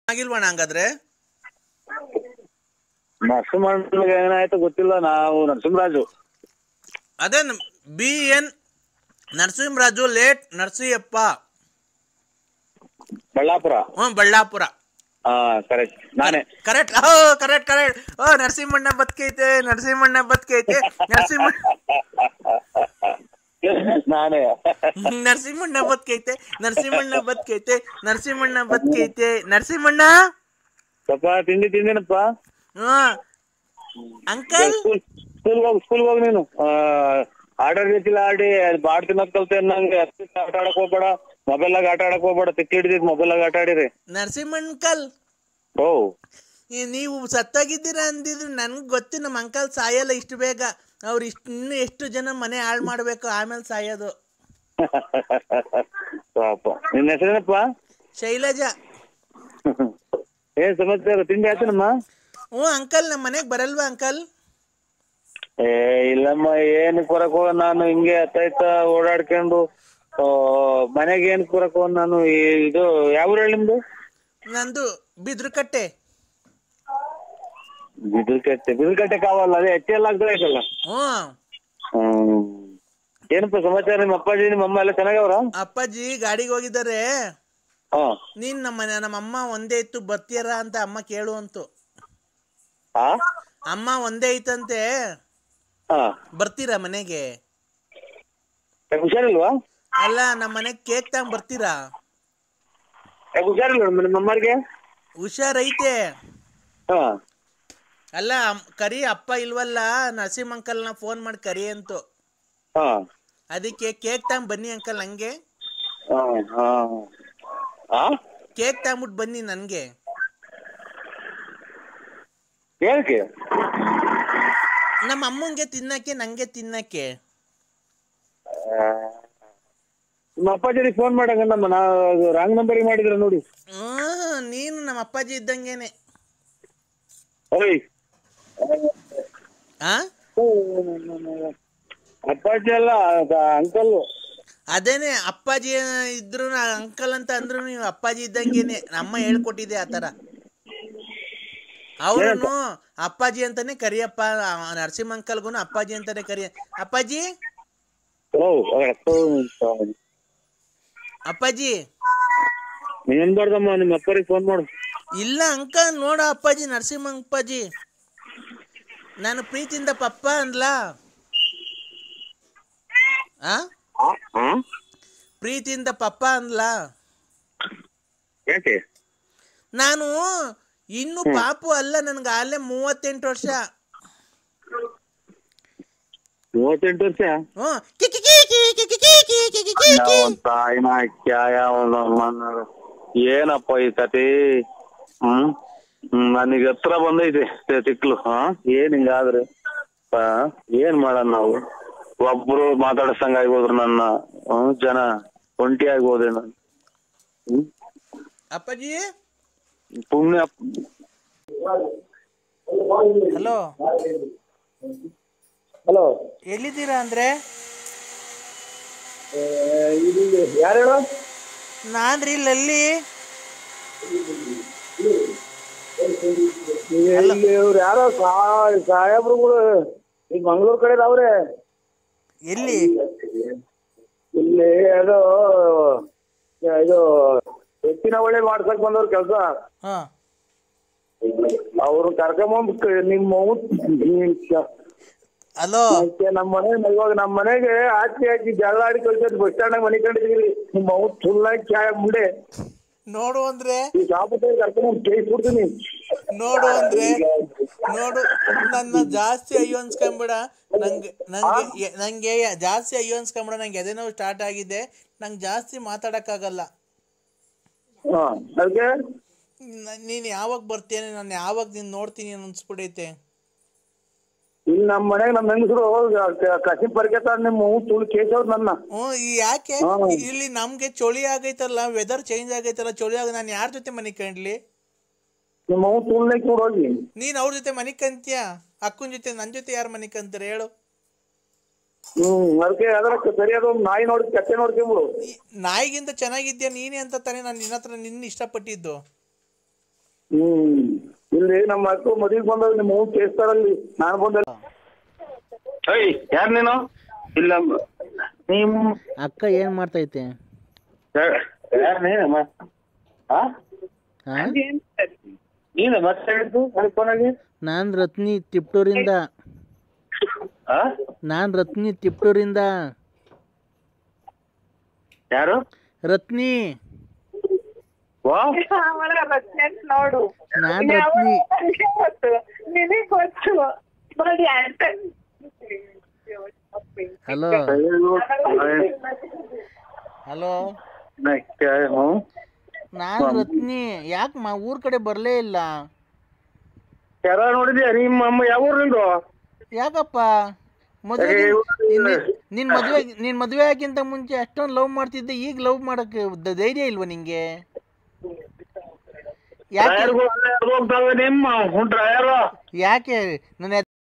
ಆಗಿಲ್ವಣ ಹಂಗಾದ್ರೆ ನರಸಿಂಹಣ್ಣಗೆ ಏನಾಯ್ತು ಗೊತ್ತಿಲ್ಲ ನಾವು ನರಸಿಂಹರಾಜು ಅದೇ B N Narasimharaju late Narasimhappa Ballapura ಹ್ಞೂ ಬಳ್ಳಾಪುರ ಹಾ ಕರೆಕ್ಟ್ ನಾನೇ ಕರೆಕ್ಟ್ ಓ ಕರೆಕ್ಟ್ ಕರೆಕ್ಟ್ ಓ ನರಸಿಂಹಣ್ಣ ಬದುಕೈತೆ ನರಸಿಂಹಣ್ಣ ಬದುಕೈತೆ ನರಸಿಂಹ ನಾನೇ ನರಸಿಂಹಣ್ಣ ಬದುಕೈತೆ ನರಸಿಂಹಣ್ಣ ಬದುಕೈತೆ ನರಸಿಂಹಣ್ಣ ಬದುಕೈತೆ ನರಸಿಂಹಣ್ಣ ಸ್ವಲ್ಪ ತಿಂಡಿ ತಿಂದಿನಪ್ಪ ಹ್ಞೂ ಅಂಕಲ್ ಸ್ಕೂಲ್ ಸ್ಕೂಲ್ ಹೋಗಿ ಸ್ಕೂಲ್ ಹೋಗಿ ನೀನು ಆರ್ಡರ್ ರೀತಿಲಿ ಆಡಿ ಬಾಡ್ ತಿನ್ನಕ್ ಕಲ್ತೆ ನಂಗೆ ಆಟ ಆಡಕ್ ಹೋಗ್ಬೇಡ ಮೊಬೈಲ್ ಆಗ ಆಟ ಆಡಕ್ ಹೋಗ್ಬೇಡ ತಿಕ್ಕಿ ಹಿಡಿದಿದ್ ಮೊಬೈಲ್ ಆಗ ಆಟ ಆಡಿರಿ ನರಸಿಂಹಣ್ಕಲ್ ಓ ಈ ನೀವು ಸತ್ತಾಗಿದ್ದೀರಾ ಅಂದಿದ್ರೆ ನನ್ಗೆ ಗೊತ್ತು ನಮ್ಮ ಅಂಕಲ್ ಸಾಯಲ್ಲ ಇಷ್ಟು ಬೇಗ ಅವ್ರು ಇಷ್ಟು ಇನ್ನೂ ಎಷ್ಟು ಜನ ಮನೆ ಹಾಳು ಮಾಡಬೇಕು ಆಮೇಲೆ ಸಾಯೋದು ಪಾಪ ನಿನ್ನ ಹೆಸರೇನಪ್ಪ ಶೈಲಜಾ ಏನ್ ಸಮಾಚಾರ ತಿಂಡಿ ಆಯ್ತನಮ್ಮ ಹ್ಞೂ ಅಂಕಲ್ ನಮ್ಮ ಮನೆಗೆ ಬರಲ್ವಾ ಅಂಕಲ್ ಏ ಇಲ್ಲಮ್ಮ ಏನ್ ಕೊರಕ್ ಹೋಗ ನಾನು ಹಿಂಗೆ ಹತ್ತೈತ ಓಡಾಡ್ಕೊಂಡು ಆ, ಮನೆಗೆ ಏನ್ ಕೊರಕ್ ಹೋಗ್ ನಾನು ಈ- ಇದು ಯಾವ ಊರು ಹೇಳಿ ನಿಮ್ದು ನಂದು ಬಿದ್ರುಕಟ್ಟೆ ಬಿದಿಲ್ಕಟ್ಟೆ ಬಿದಿಲ್ಕಟ್ಟೆ ಕಾವಲ್ಲ ಅದೇ ಎಚ್ಚೆ ಎಲ್ಲ ಆಗ್ತಾ ಐತಲ್ಲ ಹ್ಞೂ ಹ್ಮ್ ಏನಪ್ಪ ಸಮಾಚಾರ ನಿಮ್ಮ ಅಪ್ಪಾಜಿ ನಿಮ್ಮ ಅಮ್ಮ ಎಲ್ಲ ಚೆನ್ನಾಗವ್ರ ಅಪ್ಪಾಜಿ ಗಾಡಿಗೆ ಹೋಗಿದ್ದಾರೆ ಹಾ ನೀನು ನಮ್ಮ ಮನೆ ನಮ್ಮ ಅಮ್ಮ ಒಂದೇ ಇತ್ತು ಬರ್ತೀಯರ ಅಂತ ಅಮ್ಮ ಕೇಳು ಅಂತು ಹಾ ಅಮ್ಮ ಒಂದೇ ಐತಂತೆ ಹಾ ಬರ್ತೀರಾ ಮನೆಗೆ ಯಾಕೆ ಹುಷಾರಿಲ್ವಾ ಅಲ್ಲ ನಮ್ಮ ಮನೆಗೆ ಕೇಕ್ ತಗೊಂಡ್ ಬರ್ತೀರಾ ಯಾಕೆ ಹುಷಾರಿಲ್ವಾ ನಿಮ್ಮ ಅಮ್ಮರಿಗೆ ಹುಷಾರೈತೆ ಹಾ ಅಲ್ಲ ಅಮ್- ಕರಿ ಅಪ್ಪ ಇಲ್ವಲ್ಲ ನರಸಿಂಹ ಅಂಕಲ್ನ ಫೋನ್ ಮಾಡಿ ಕರಿ ಅಂತು ಹಾ ಅದಕ್ಕೆ ಕೇಕ್ ತಗೊಂಡ್ ಬನ್ನಿ ಅಂಕಲ್ ನಂಗೆ ಹಾ ಹಾ ಹಾ ಕೇಕ್ ತಗೊಂಬಿಟ್ಟು ಬನ್ನಿ ನನಗೆ ಏನಕ್ಕೆ ನಮ್ಮ ಅಮ್ಮಂಗೆ ತಿನ್ನಕ್ಕೆ ನಂಗೆ ತಿನ್ನಕ್ಕೆ ನಿಮ್ಮ ಅಪ್ಪಾಜಿಗೆ ಫೋನ್ ಮಾಡಂಗ ನಮ್ಮ ನಾ ರಾಂಗ್ ನಂಬರಿಗೆ ಮಾಡಿದ್ರ ನೋಡಿ ಹ್ಮ್ ನೀನು ನಮ್ಮ ಅಪ್ಪಾಜಿ ಇದ್ದಂಗೆನೆ ಓಯ್ ಆ ಅಪ್ಪಾಜಿ ಅಲ್ಲ ಅಂಕಲ್ ಅದೇನೆ ಅಪ್ಪಾಜಿ ಇದ್ರು ಅಂಕಲ್ ಅಂತ ಅಂದ್ರು ನೀವು ಅಪ್ಪಾಜಿ ಇದ್ದಂಗೆನೆ ನಮ್ಮ ಹೇಳ್ಕೊಟ್ಟಿದೆ ಆ ಥರ ಅವ್ರು ಅಪ್ಪಾಜಿ ಅಂತಾನೆ ಕರಿಯಪ್ಪ ಆ ನರಸಿಂಹ ಅಂಕಲ್ಗೂ ಅಪ್ಪಾಜಿ ಅಂತಾನೆ ಕರಿಯ ಅಪ್ಪಾಜಿ ಓ ಅಪ್ಪಾಜಿ ನೀನ್ ಬರ್ದಮ್ಮ ನಿಮ್ಮ ಅಪ್ಪರಿಗೆ ಫೋನ್ ಮಾಡು ಇಲ್ಲ ಅಂಕಲ್ ನೋಡ ಅಪ್ಪಾಜಿ ನರಸಿಂಹ ಅಪ್ಪಾಜಿ ನಾನು ಪ್ರೀತಿಯಿಂದ ಪಪ್ಪ ಅಂದ್ಲ ಆ ಹಾ ಪ್ರೀತಿಯಿಂದ ಪಪ್ಪ ಅಂದ್ಲ ಯಾಕೆ ನಾನು ಇನ್ನು ಪಾಪು ಅಲ್ಲ ನನ್ಗೆ ಅಲ್ಲೇ ಮೂವತ್ತೆಂಟು ವರ್ಷ ಮೂವತ್ತೆಂಟು ವರ್ಷ ಹ್ಞೂ ಕಿ ಕಿ ಕಿ ಕಿ ಕಿ ಕಿ ಕಿ ಕಿ ಕಿ ಕಿ ಕಿ ಕಿ. ತಾಯಿನ ಕ್ಯಾಯ ಅವನ ಏನಪ್ಪ ಈ ಕತೆ ಹ್ಮ್ ಹ್ಮ್ ನನಗೆ ಹತ್ರ ಬಂದೈತೆ ತಿ- ತಿಕ್ಲು ಹಾ ಏನ್ ಹಿಂಗಾದ್ರೆ ಹಾ ಏನ್ ಮಾಡೋಣ ನಾವು ಒಬ್ರು ಮಾತಾಡ್ಸಂಗ ಆಗ್ಬೋದ್ರು ನನ್ನ ಹ್ಮ್ ಜನ ಒಂಟಿ ಆಗ್ಬೋದೆ ನಾನು ಹ್ಮ್ ಅಪ್ಪಾಜಿ ಪುಣ್ಯ ಹಲೋ ಹಲೋ ಎಲ್ಲಿದ್ದೀರಾ ಅಂದ್ರೆ ಯಾರು ಹೇಳು ನಾನ್ ರೀ ಲಲ್ಲಿ ಇಲ್ಲಿ ಇವ್ರು ಯಾರೋ ಸಾ- ಸಾಹೇಬ್ರುಗಳು ಈಗ ಮಂಗಳೂರು ಕಡೆ ಅವ್ರೆ ಎಲ್ಲಿ ಇಲ್ಲಿ ಅದು ಇದು ಎತ್ತಿನ ಒಳ್ಳೆ ಮಾಡ್ಸಕ್ ಬಂದವ್ರ ಕೆಲಸ ಹಾ ಅವ್ರು ಕರ್ಕೊಂಬಂದ್ ಕ- ನಿಮ್ಮ ಅವ್ನ್- ನಿಮ್ ಕ- ಹಲೋ ಮತ್ತೆ ನಮ್ಮ ಮನೆ ಇವಾಗ ನಮ್ಮ ಮನೆಗೆ ಹಾಕಿ ಹಾಕಿ ಜಗಳ ಆಡಿ ಕಳ್ಸೋದು ಬಸ್ ಸ್ಟ್ಯಾಂಡ್ ಮನೆ ಕಂಡಿದ್ದೀವಿ ನಿಮ್ಮ ಅವ್ನು ಸುಳ್ಳಾಗಿ ಚಾಯ ಮುಂಡೆ ನೋಡು ಅಂದ್ರೆ ಈ ಶಾಪತ್ತೆ ಕರ್ಕೊಂಬಂದ್ ಕೇಸ್ ಕೊಡ್ತೀನಿ ನೋಡು ಅಂದ್ರೆ ನೋಡು ನನ್ನ ಜಾಸ್ತಿ ಅಯ್ಯೋ ಅನ್ಸ್ಕೊಂಬಿಡ ನಂಗೆ ನಂಗೆ ಎ- ನಂಗೆ ಜಾಸ್ತಿ ಅಯ್ಯೋ ಅನ್ಸ್ಕೊಂಬಿಡ ನಂಗೆ ಎದೆ ನೋವು ಸ್ಟಾರ್ಟ್ ಆಗಿದೆ ನಂಗೆ ಜಾಸ್ತಿ ಮಾತಾಡಕ್ಕಾಗಲ್ಲ ಹಾ ಅದಕ್ಕೆ ನ- ನೀನ್ ಯಾವಾಗ ಬರ್ತೀನಿ ನಾನು ಯಾವಾಗ ನೀನ್ ನೋಡ್ತೀನಿ ಅನ್ಸ್ಬಿಡೈತೆ ಇಲ್ಲಿ ನಮ್ಮ ಮನೆಗೆ ನಮ್ಮ ಹೆಂಗಸರು ಕಸಿ ಪರಿಕೆತ ನಿಮ್ಮ ಅವ್ನ್ ಸುಳ್ಳು ಕೇಸವ್ರು ನನ್ನ ಹ್ಞೂ ಈ ಯಾಕೆ ಹಾ. ಇಲ್ಲಿ ನಮ್ಗೆ ಚಳಿ ಆಗೈತಲ್ಲ ವೆದರ್ ಚೇಂಜ್ ಆಗೈತಲ್ಲ ಚಳಿ ಆಗ ನಾನು ಯಾರ ಜೊತೆ ಮನೆ ಕಂಡ್ಲಿ ನಿಮ್ಮ ಅವ್ನು ಸುಳ್ಳೆ ಕೂಡೋಗಿ ನೀನ್ ಅವ್ರ ಜೊತೆ ಮನೆ ಕಂತೀಯ ಅಕ್ಕನ ಜೊತೆ ನನ್ನ ಜೊತೆ ಯಾರು ಮನೆ ಕಂತಾರೆ ಹೇಳು ಹ್ಮ್ ಅದಕ್ಕೆ ಅದರ ಸರಿಯಾದ ಒಂದು ನಾಯಿ ನೋಡಿ ಕತ್ತೆ ನೋಡ್ಕೊಂಬಿಡು ಈ ನಾಯಿಗಿಂತ ಚೆನ್ನಾಗಿದ್ಯಾ ನೀನೇ ಅಂತ ತಾನೇ ನಾನು ನಿನ್ನ ಹತ್ರ ನಿನ್ನ ಇಷ್ಟಪಟ್ಟಿದ್ದು ಹ್ಮ್ ಇಲ್ಲಿ ನಮ್ಮ ಅಕ್ಕ ಮದುವೆಗೆ ಬಂದಾಗ ನಿಮ್ಮ ಅವ್ವ ಕೇಸ್ತಾರಲ್ಲಿ ನಾನು ಬಂದ ಏಯ್ ಯಾರು ನೀನು ಇಲ್ಲ ನಿಮ್ ಅಕ್ಕ ಏನು ಮಾಡ್ತೈತೆ ಯಾರು ನೀನಮ್ಮ ಹಾ ಹಾಂ ನೀನು ಮತ್ತೆ ಹೇಳಿದ್ದು ನನಗೆ ಫೋನಾಗಿ ನಾನು ರತ್ನಿ ತಿಪ್ಟೂರಿಂದ ಹಾ ನಾನು ರತ್ನಿ ತಿಪ್ಟೂರಿಂದ ಯಾರು ರತ್ನಿ ವಾ ನೋಡು ನಾನು ರತ್ನಿ ಗೊತ್ತು ನಿನಗೆ ಗೊತ್ತು ನೋಡಿ ಅಂತ ಹಲೋ ಹಲೋ ಹ್ಞೂ ನಾನು ರತ್ನಿ ಯಾಕೆ ಮಾ ಊರ ಕಡೆ ಬರಲೇ ಇಲ್ಲ ಯಾರ ನೋಡಿದ್ಯಾ ನಿಮ್ಮ ಅಮ್ಮ ಯಾವ ಊರು ನಿಂದು ಯಾಕಪ್ಪ ಮದುವೆ ನಿನ್ನ ಮದುವೆ ನಿನ್ನ ಮದುವೆ ಆಗಿಂತ ಮುಂಚೆ ಅಷ್ಟೊಂದು ಲವ್ ಮಾಡ್ತಿದ್ದೆ ಈಗ ಲವ್ ಮಾಡೋಕ್ಕೆ ದ- ಧೈರ್ಯ ಇಲ್ವಾ ನಿಂಗೆ ಯಾಕೆ ಟೈರ್ಗಳು ಅಲ್ಲೇ ಎಳ್ದ್ ಹೋಗ್ತಾವೆ ನಿಮ್ಮ ಹುಂಟ್ರ ಯಾರು ಯಾಕೆ ನನ್ನ